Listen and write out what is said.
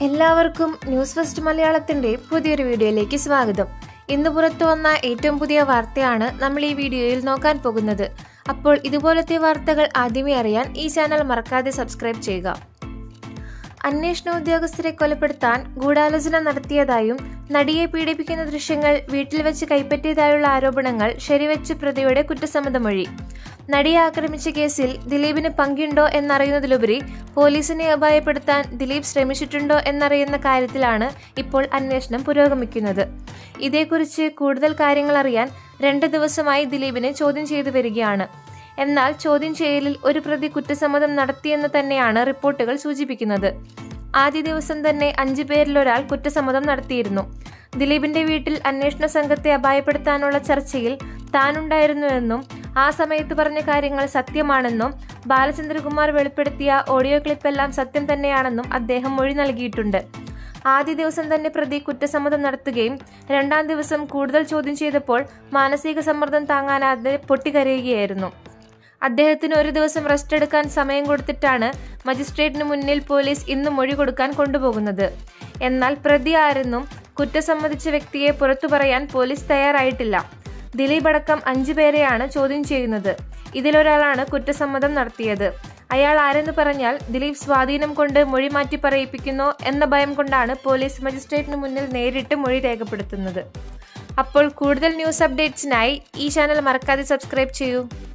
എല്ലാവർക്കും news first മലയാളത്തിന്റെ പുതിയൊരു വീഡിയോയിലേക്ക് സ്വാഗതം ഇന്ന് പുറത്തു വന്ന ഏറ്റവും പുതിയ വാർത്തയാണ് നമ്മൾ ഈ വീഡിയോയിൽ നോക്കാൻ പോകുന്നത് അപ്പോൾ ഇതുപോലത്തെ വാർത്തകൾ ആദ്യമേ അറിയാൻ ഈ ചാനൽ മറക്കാതെ സബ്സ്ക്രൈബ് ചെയ്യുക അന്വേഷണ ഉദ്യോഗസ്ഥരെ കൊലപ്പെടുത്താൻ ഗൂഢാലോചന നടത്തിയതായും നടിയെ പീഡിപ്പിക്കുന്ന ദൃശ്യങ്ങൾ വീട്ടിൽ വെച്ച് കൈപ്പറ്റിയതായുള്ള ആരോപണങ്ങൾ ശരിവെച്ച് പ്രതിയുടെ കുറ്റസമ്മതമൊഴി നടിയെ ആക്രമിച്ച കേസിൽ ദിലീപിന് പങ്കുണ്ടോ എന്നറിയുന്നതിലുപരി പോലീസിനെ അപായപ്പെടുത്താൻ ദിലീപ് ശ്രമിച്ചിട്ടുണ്ടോ എന്നറിയുന്ന കാര്യത്തിലാണ് ഇപ്പോൾ അന്വേഷണം പുരോഗമിക്കുന്നത് ഇതേക്കുറിച്ച് കൂടുതൽ കാര്യങ്ങൾ അറിയാൻ രണ്ട് ദിവസമായി ദിലീപിനെ ചോദ്യം ചെയ്തു വരികയാണ് എന്നാൽ ചോദ്യം ചെയ്യലിൽ ഒരു പ്രതി കുറ്റസമ്മതം നടത്തിയെന്ന് തന്നെയാണ് റിപ്പോർട്ടുകൾ സൂചിപ്പിക്കുന്നത് ആദ്യ ദിവസം തന്നെ അഞ്ചു പേരിൽ ഒരാൾ കുറ്റസമ്മതം നടത്തിയിരുന്നു ദിലീപിന്റെ വീട്ടിൽ അന്വേഷണ സംഘത്തെ അപായപ്പെടുത്താനുള്ള ചർച്ചയിൽ താനുണ്ടായിരുന്നുവെന്നും ആ സമയത്ത് പറഞ്ഞ കാര്യങ്ങൾ സത്യമാണെന്നും ബാലചന്ദ്രകുമാർ വെളിപ്പെടുത്തിയ ഓഡിയോ ക്ലിപ്പെല്ലാം സത്യം തന്നെയാണെന്നും അദ്ദേഹം മൊഴി നൽകിയിട്ടുണ്ട് ആദ്യ ദിവസം തന്നെ പ്രതി കുറ്റസമ്മതം നടത്തുകയും രണ്ടാം ദിവസം കൂടുതൽ ചോദ്യം ചെയ്തപ്പോൾ മാനസിക സമ്മർദ്ദം താങ്ങാനാതെ പൊട്ടിക്കരയുകയായിരുന്നു അദ്ദേഹത്തിന് ഒരു ദിവസം റെസ്റ്റ് എടുക്കാൻ സമയം കൊടുത്തിട്ടാണ് മജിസ്ട്രേറ്റിന് മുന്നിൽ പോലീസ് ഇന്ന് മൊഴി കൊടുക്കാൻ കൊണ്ടുപോകുന്നത് എന്നാൽ പ്രതി ആരെന്നും കുറ്റം സമ്മതിച്ച വ്യക്തിയെ പുറത്തു പറയാൻ പോലീസ് തയ്യാറായിട്ടില്ല ദിലീപ് അടക്കം അഞ്ചു പേരെയാണ് ചോദ്യം ചെയ്യുന്നത് ഇതിലൊരാളാണ് കുറ്റസമ്മതം നടത്തിയത് അയാൾ ആരെന്ന് പറഞ്ഞാൽ ദിലീപ് സ്വാധീനം കൊണ്ട് മൊഴി മാറ്റി പറയിപ്പിക്കുന്നോ എന്ന ഭയം കൊണ്ടാണ് പോലീസ് മജിസ്ട്രേറ്റിന് മുന്നിൽ നേരിട്ട് മൊഴി രേഖപ്പെടുത്തുന്നത് അപ്പോൾ കൂടുതൽ ന്യൂസ് അപ്ഡേറ്റ്സിനായി ഈ ചാനൽ മറക്കാതെ സബ്സ്ക്രൈബ് ചെയ്യൂ